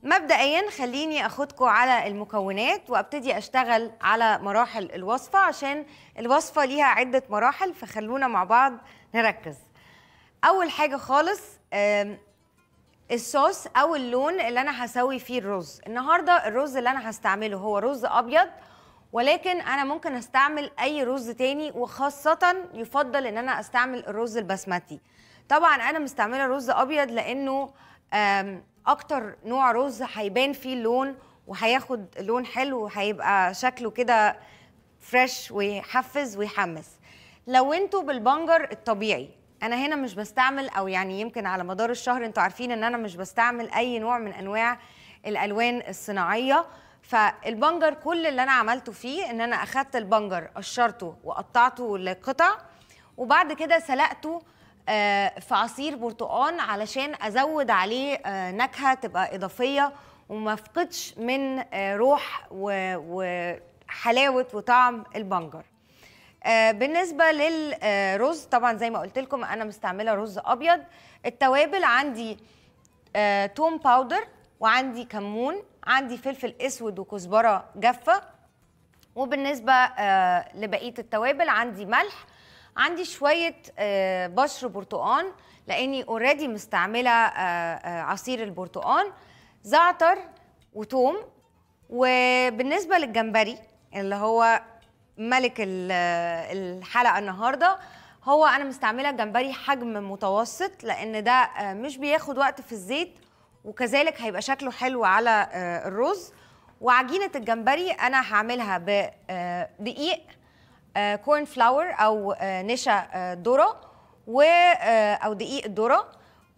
مبدئيا خليني اخدكم على المكونات وابتدي اشتغل على مراحل الوصفه عشان الوصفه ليها عده مراحل فخلونا مع بعض نركز اول حاجه خالص آم، الصوص او اللون اللي انا هسوي فيه الرز النهارده الرز اللي انا هستعمله هو رز ابيض ولكن انا ممكن استعمل اي رز تاني وخاصه يفضل ان انا استعمل الرز البسمتي طبعا انا مستعمله رز ابيض لانه آم، اكتر نوع رز هيبان فيه اللون وهياخد لون حلو وهيبقى شكله كده فريش ويحفز ويحمس لو انتوا بالبنجر الطبيعي انا هنا مش بستعمل او يعني يمكن على مدار الشهر انتوا عارفين ان انا مش بستعمل اي نوع من انواع الالوان الصناعيه فالبنجر كل اللي انا عملته فيه ان انا اخدت البنجر قشرته وقطعته لقطع وبعد كده سلقته آه، في عصير برتقان علشان ازود عليه آه، نكهه تبقى اضافيه وما افقدش من آه، روح و- وحلاوه وطعم البنجر آه، بالنسبه للرز طبعا زي ما قلت لكم انا مستعمله رز ابيض التوابل عندي آه، توم باودر وعندي كمون عندي فلفل اسود وكزبره جافه وبالنسبه آه، لبقيه التوابل عندي ملح عندي شويه آه، بشر برتقان لاني اوريدي مستعمله آه، آه، عصير البرتقان زعتر وتوم وبالنسبه للجمبري اللي هو ملك ال- الحلقه النهارده هو انا مستعمله جمبري حجم متوسط لان ده آه، مش بياخد وقت في الزيت وكذلك هيبقى شكله حلو على آه، الرز وعجينه الجمبري انا هعملها بدقيق كورن فلاور او آه، نشا آه، ذره و آه، او دقيق الذره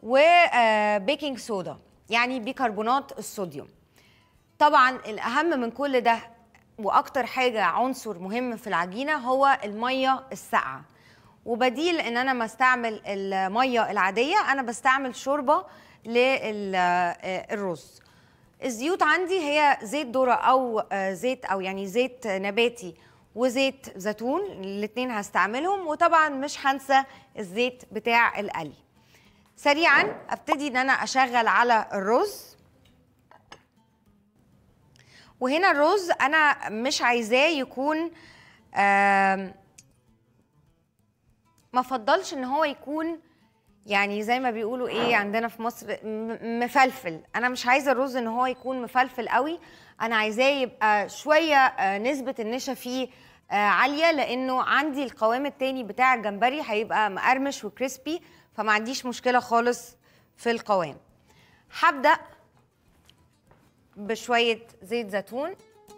وبيكنج صودا يعني بيكربونات الصوديوم طبعا الاهم من كل ده واكتر حاجه عنصر مهم في العجينه هو الميه الساقعه وبديل ان انا ما استعمل الميه العاديه انا بستعمل شوربه للرز الزيوت عندي هي زيت ذره او آه، زيت او يعني زيت نباتي وزيت زيتون الاثنين هستعملهم وطبعا مش هنسى الزيت بتاع القلي سريعا ابتدي ان انا اشغل على الرز وهنا الرز انا مش عايزاه يكون آم، ما فضلش ان هو يكون يعني زي ما بيقولوا ايه عندنا في مصر م- مفلفل انا مش عايزه الرز ان هو يكون مفلفل قوي انا عايزاه يبقى شويه آه، نسبه النشا فيه آه، عاليه لانه عندي القوام التاني بتاع الجمبري هيبقى مقرمش وكريسبي فما عنديش مشكله خالص في القوام هبدا بشويه زيت زيتون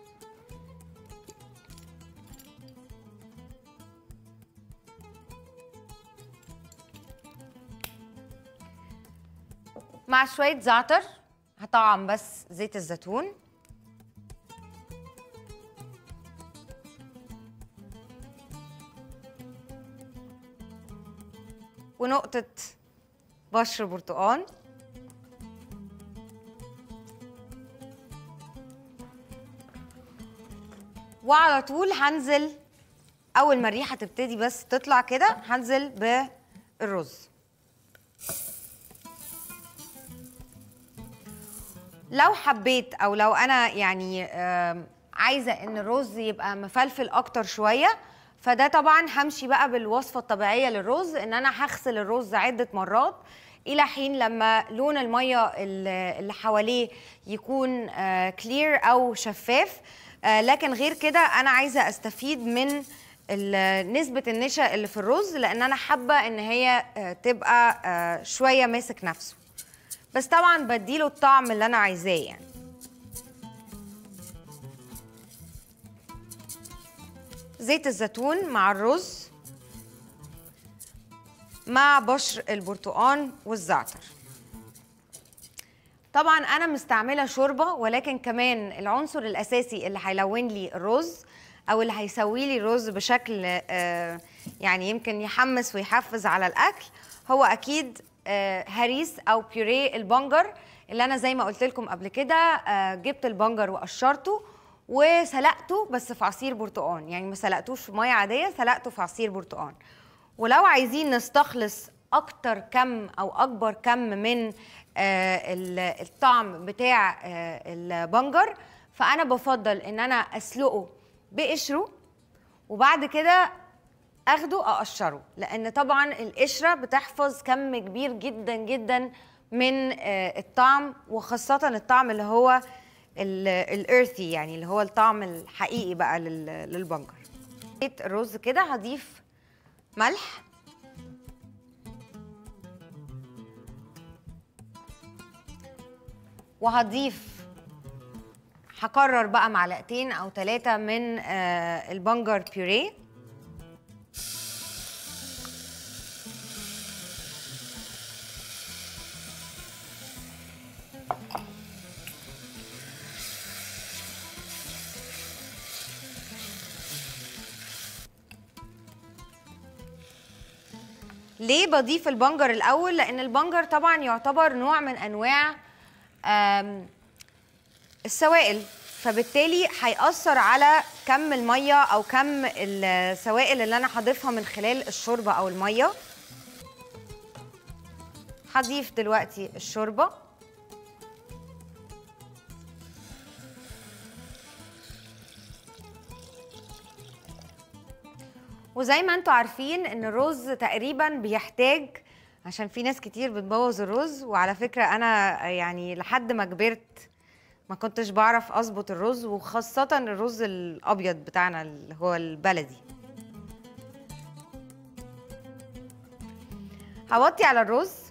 مع شويه زعتر هطعم بس زيت الزيتون ونقطه بشر برتقان وعلى طول هنزل اول ما الريحه تبتدي بس تطلع كده هنزل بالرز لو حبيت او لو انا يعني آم، عايزه ان الرز يبقى مفلفل اكتر شويه فده طبعا همشي بقى بالوصفه الطبيعيه للرز ان انا هغسل الرز عده مرات الى حين لما لون الميه اللي اللي حواليه يكون كلير او شفاف آه، لكن غير كده انا عايزه استفيد من ال- نسبه النشا اللي في الرز لان انا حابه ان هي آه، تبقى آه، شويه ماسك نفسه بس طبعا بديله الطعم اللي انا عايزاه يعني زيت الزيتون مع الرز مع بشر البرتقان والزعتر طبعا انا مستعمله شوربه ولكن كمان العنصر الاساسي اللي هيلون لي الرز او اللي هيسوي لي الرز بشكل آه، يعني يمكن يحمس ويحفز على الاكل هو اكيد آه، هريس او بيوريه البنجر اللي انا زي ما قلت لكم قبل كده آه، جبت البنجر وقشرته وسلقته بس في عصير برتقان يعني ما سلقتوش في ميه عاديه سلقته في عصير برتقان ولو عايزين نستخلص اكتر كم او اكبر كم من آه، ال- الطعم بتاع آه، البنجر فانا بفضل ان انا اسلقه بقشره وبعد كده اخده اقشره لان طبعا القشره بتحفظ كم كبير جدا جدا من آه، الطعم وخاصه الطعم اللي هو الارثي يعني اللي هو الطعم الحقيقي بقى لل- للبنجر الرز كده هضيف ملح وهضيف هكرر بقى معلقتين او ثلاثه من آه، البنجر بيوريه ليه بضيف البنجر الاول لان البنجر طبعا يعتبر نوع من انواع آم، السوائل فبالتالي هيأثر على كم المية أو كم السوائل اللي أنا هضيفها من خلال الشوربة أو المية هضيف دلوقتي الشوربة وزي ما انتوا عارفين ان الرز تقريبا بيحتاج عشان في ناس كتير بتبوظ الرز وعلى فكرة انا يعني لحد ما كبرت ما كنتش بعرف اظبط الرز وخاصة الرز الابيض بتاعنا اللي هو البلدي هوطي على الرز